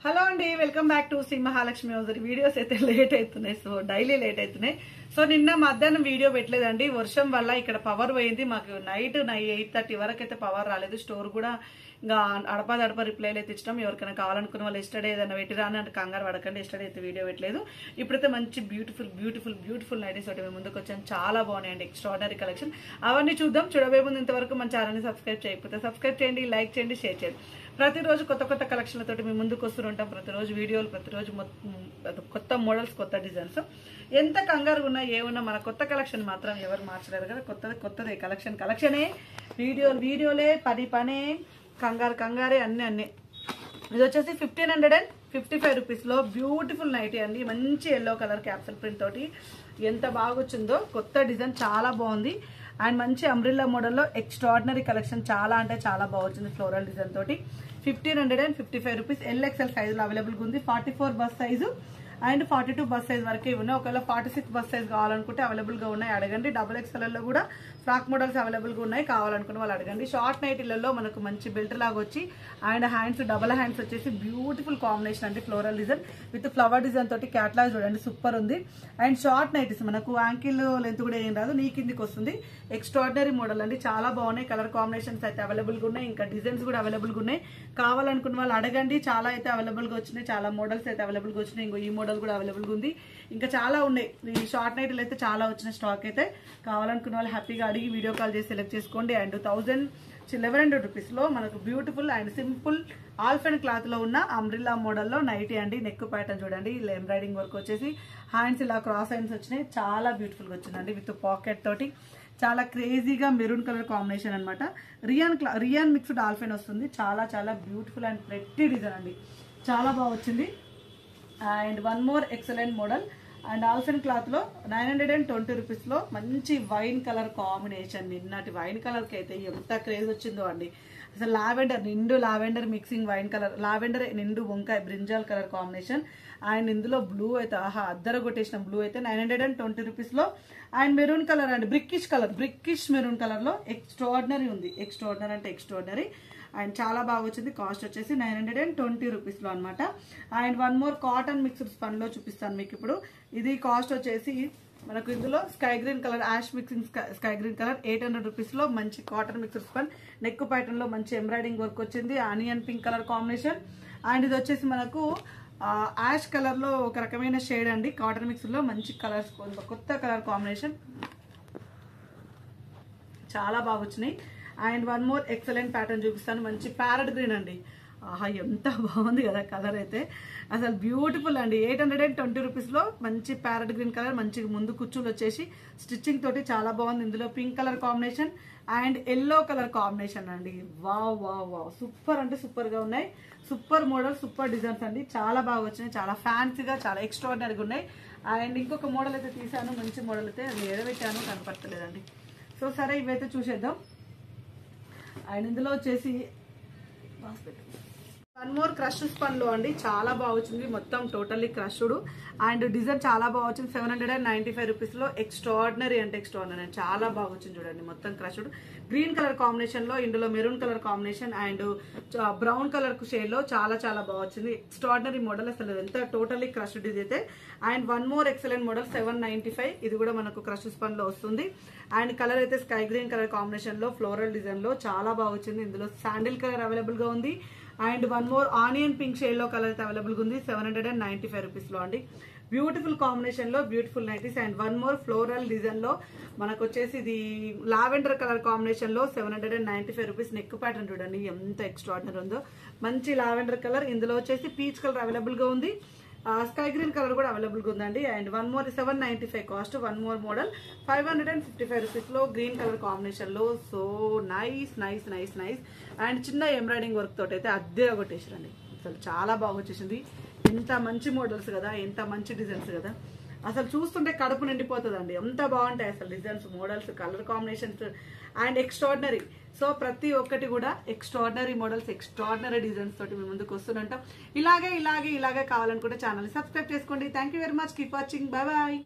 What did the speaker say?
hello అండి welcome back to Sri Mahalakshmi హౌజర్ videos అయితే లేట్ అవుతున్నాయి సో డైలీ లేట్ అవుతున్నాయి సో నిన్న మధ్యాహ్నం వీడియో పెట్టలేదండి వర్షం వల్ల ఇక్కడ పవర్ పోయింది మాకు నైట్ నై ఎయిట్ థర్టీ వరకు అయితే పవర్ రాలేదు స్టోర్ కూడా ఇంకా అడప దడప రిప్లైలు అయితే ఇచ్చినాం ఎవరికైనా కావాలనుకున్న వాళ్ళు ఎస్టర్డే ఏదైనా పెట్టిరా అని అంటే కంగారు పడకండి ఎస్టర్డే అయితే వీడియో పెట్టలేదు ఇప్పుడైతే మంచి బ్యూటిఫుల్ బ్యూటిఫుల్ బ్యూటిఫుల్ నైటీస్ ఒకటి మేము ముందుకు వచ్చాను చాలా బాగున్నాయండి ఎక్స్ట్రాడనరీ కలెక్షన్ అవన్నీ చూద్దాం చూడబోయే ముందు ఇంతవరకు మన ఛానల్ని సబ్స్క్రైబ్ చేయకపోతే సబ్స్క్రైబ్ చేయండి లైక్ చేయండి షేర్ చేయండి ప్రతిరోజు కొత్త కొత్త కలెక్షన్లతో మేము ముందుకు వస్తుంటాం ప్రతిరోజు వీడియోలు ప్రతిరోజు మొత్తం కొత్త మోడల్స్ కొత్త డిజైన్స్ ఎంత కంగారు ఉన్నా ఏమున్నా మన కొత్త కలెక్షన్ మాత్రం ఎవరు మార్చలేరు కదా కొత్తది కొత్తదే కలెక్షన్ కలెక్షనే వీడియోలు వీడియోలే పని పనే కంగారు కంగారే అన్నీ అన్నీ ఇది వచ్చేసి fifteen hundred and fifty five రూపీస్లో బ్యూటిఫుల్ నైటీ అండి మంచి ఎల్లో కలర్ క్యాప్సల్ ప్రింట్ తోటి ఎంత బాగా వచ్చిందో కొత్త డిజైన్ చాలా బాగుంది అండ్ మంచి అంబ్రిల్లా మోడల్లో ఎక్స్ట్రాడినరీ కలెక్షన్ చాలా అంటే చాలా బాగా వచ్చింది ఫ్లోరల్ డిజైన్ తోటి fifteen hundred and fifty five rupees L XL సైజులో అవైలబుల్గా ఉంది forty four bust size and forty two bust size వరకే ఉన్నాయి ఒకవేళ ఫార్టీ సిక్స్ బస్ సైజ్ కావాలనుకుంటే అవైలబుల్గా ఉన్నాయి అడగండి డబుల్ ఎక్స్ఎల్లో కూడా ఫ్రాక్ మోడల్స్ అవైలబుల్గా ఉన్నాయి కావాలనుకున్న వాళ్ళు అడగండి షార్ట్ నైటీలలో మనకు మంచి బెల్ట్ లాగా వచ్చి అండ్ హ్యాండ్స్ డబల్ హ్యాండ్స్ వచ్చేసి బ్యూటిఫుల్ కాంబినేషన్ అండి floral design with flower design తోటి క్యాట్లాగ్ చూడండి సూపర్ ఉంది అండ్ షార్ట్ నైటీస్ మనకు యాంకిల్ లెంత్ కూడా ఏం రాదు నీ కిందికి వస్తుంది ఎక్స్ట్రాడినరీ మోడల్ అండి చాలా బాగున్నాయి కలర్ కాంబినేషన్స్ అయితే అవైలబుల్గా ఉన్నాయి ఇంకా డిజైన్స్ కూడా అవైలబుల్గా ఉన్నాయి కావాలనుకున్న వాళ్ళు అడగండి చాలా అయితే అవైలబుల్గా వచ్చినాయి చాలా మోడల్స్ అయితే అవైలబుల్గా వచ్చినాయి ఇంకో ఈ మోడల్ కూడా అవైలబుల్గా ఉంది ఇంకా చాలా ఉన్నాయి ఈ షార్ట్ నైట్లు అయితే చాలా వచ్చిన స్టాక్ అయితే కావాలనుకున్న వాళ్ళు హ్యాపీగా అడిగి వీడియో కాల్ చేసి సెలెక్ట్ చేసుకోండి అండ్ థౌజండ్ లెవెన్ హండ్రెడ్ రూపీస్లో మనకు బ్యూటిఫుల్ అండ్ సింపుల్ ఆల్ఫెన్ క్లాత్లో ఉన్న అంబ్రిల్లా మోడల్లో నైటీ అండి నెక్ ప్యాటర్న్ చూడండి ఇలా ఎంబ్రాయిడింగ్ వర్క్ వచ్చేసి హ్యాండ్స్ ఇలా క్రాస్ హ్యాండ్స్ వచ్చినాయి చాలా బ్యూటిఫుల్గా వచ్చిందండి విత్ పాకెట్ తోటి చాలా క్రేజీగా మెరూన్ కలర్ కాంబినేషన్ అనమాట రియాన్ క్లా రియాన్ మిక్స్డ్ ఆల్ఫెన్ వస్తుంది చాలా చాలా బ్యూటిఫుల్ అండ్ ప్రెట్టి డిజైన్ అండి చాలా బాగా వచ్చింది and one more excellent model and ఆల్ఫెన్ క్లాత్లో నైన్ హండ్రెడ్ అండ్ ట్వంటీ రూపీస్లో మంచి వైన్ కలర్ కాంబినేషన్ నిన్నటి వైన్ కలర్కి అయితే ఎంత క్రేజ్ వచ్చిందో అండి అసలు లావెండర్ నిండు lavender mixing wine colour lavender నిండు వంకాయ బ్రింజాల్ కలర్ కాంబినేషన్ అండ్ ఇందులో బ్లూ అయితే ఆహా అద్దర కొట్టేసిన బ్లూ అయితే నైన్ హండ్రెడ్ అండ్ ట్వంటీ రూపీస్లో అండ్ మెరూన్ కలర్ అండి బ్రిక్కిష్ కలర్ బ్రిక్కిష్ మెరూన్ కలర్లో ఎక్స్ట్రాడినరీ ఉంది ఎక్స్ట్రాడినరీ అంటే ఎక్స్ట్రాడినరీ అండ్ చాలా బాగా వచ్చింది కాస్ట్ వచ్చేసి నైన్ హండ్రెడ్ అండ్ ట్వంటీ రూపీస్లో అనమాట and one more cotton mixed స్పన్లో చూపిస్తాను మీకు ఇప్పుడు ఇది కాస్ట్ వచ్చేసి మనకు ఇందులో sky green colour ash mixing sky green colour eight hundred రూపీస్లో మంచి కాటన్ మిక్స్డ్ స్పన్ నెక్ ప్యాటర్న్లో మంచి ఎంబ్రాయిడింగ్ వర్క్ వచ్చింది onion pink colour combination and ఇది వచ్చేసి మనకు యాష్ కలర్లో ఒక రకమైన షేడ్ అండి కాటన్ మిక్స్లో మంచి కలర్స్ కొత్త కలర్ కాంబినేషన్ చాలా బాగా వచ్చినాయి and one more excellent pattern చూపిస్తాను మంచి ప్యారెట్ గ్రీన్ అండి ఆహా ఎంత బాగుంది కదా కలర్ అయితే అసలు బ్యూటిఫుల్ అండి ఎయిట్ హండ్రెడ్ అండ్ ట్వంటీ రూపీస్లో మంచి ప్యారెట్ గ్రీన్ కలర్ మంచి ముందు కుచ్చులు వచ్చేసి స్టిచ్చింగ్ తోటి చాలా బాగుంది ఇందులో pink colour combination and yellow colour combination అండి వావ్ వావ్ వావ్ సూపర్ అంటే సూపర్గా ఉన్నాయి సూపర్ మోడల్ సూపర్ డిజైన్స్ అండి చాలా బాగా వచ్చినాయి చాలా ఫ్యాన్సీగా చాలా ఎక్స్ట్రాడినరీగా ఉన్నాయి అండ్ ఇంకొక మోడల్ అయితే తీసాను మంచి మోడల్ అయితే అది ఎడబెట్టాను కనపడతలేదండి సో సరే ఇవైతే చూసేద్దాం అండ్ ఇందులో వచ్చేసి వన్ మోర్ క్రష్ స్పన్లో అండి చాలా బాగా వచ్చింది మొత్తం టోటల్లీ క్రష్డ్ అండ్ డిజైన్ చాలా బాగా వచ్చింది seven hundred and ninety five రూపీస్లో ఎక్స్ట్రాడినరీ అంటే ఎక్స్ట్రాడినరీ చాలా బాగా వచ్చింది చూడండి మొత్తం క్రష్డ్ గ్రీన్ కలర్ కాంబినేషన్లో ఇందులో maroon colour combination and brown colour షేడ్లో చాలా చాలా బాగా వచ్చింది ఎక్స్ట్రాడినరీ మోడల్ అసలు ఎంత టోటల్లీ క్రష్డ్ ఇది అయితే and one more excellent model seven ninety five ఇది కూడా మనకు క్రష్ స్పన్లో వస్తుంది అండ్ కలర్ అయితే స్కై గ్రీన్ కలర్ కాంబినేషన్లో ఫ్లోరల్ డిజైన్లో చాలా బాగా వచ్చింది ఇందులో శాండిల్ కలర్ అవైలబుల్గా ఉంది and one more onion pink షేడ్లో కలర్ అయితే అవైలబుల్గా ఉంది seven hundred and ninety five రూపీస్లో అండి బ్యూటిఫుల్ కాంబినేషన్లో beautiful nighties and one more floral డిజైన్లో మనకు వచ్చేసి ఇది లావెండర్ కలర్ కాంబినేషన్లో seven hundred and ninety five rupees neck pattern చూడండి ఎంత ఎక్స్ట్రాడినరీ ఉందో మంచి లావెండర్ కలర్ ఇందులో వచ్చేసి పీచ్ కలర్ అవైలబుల్గా ఉంది స్కై గ్రీన్ కలర్ కూడా అవైలబుల్గా ఉందండి and one more seven ninety five cost one more model five hundred and fifty five రూపీస్లో గ్రీన్ కలర్ కాంబినేషన్లో so nice nice nice nice and చిన్న ఎంబ్రాయిడింగ్ వర్క్ తోటి అయితే అద్దె కొట్టేసారండి అసలు చాలా బాగా వచ్చేసింది ఎంత మంచి మోడల్స్ కదా ఎంత మంచి డిజైన్స్ కదా అసలు చూస్తుంటే కడుపు నిండిపోతుందండి ఎంత బాగుంటాయి అసలు designs models colour combinations and extraordinary so ప్రతి ఒక్కటి కూడా ఎక్స్ట్రాడినరీ మోడల్స్ ఎక్స్ట్రాడినరీ డిజైన్స్ తోటి మేము ముందుకు వస్తుంటాం ఇలాగే ఇలాగే ఇలాగే కావాలనుకుంటే ఛానల్ సబ్స్క్రైబ్ చేసుకోండి thank you very much keep watching bye bye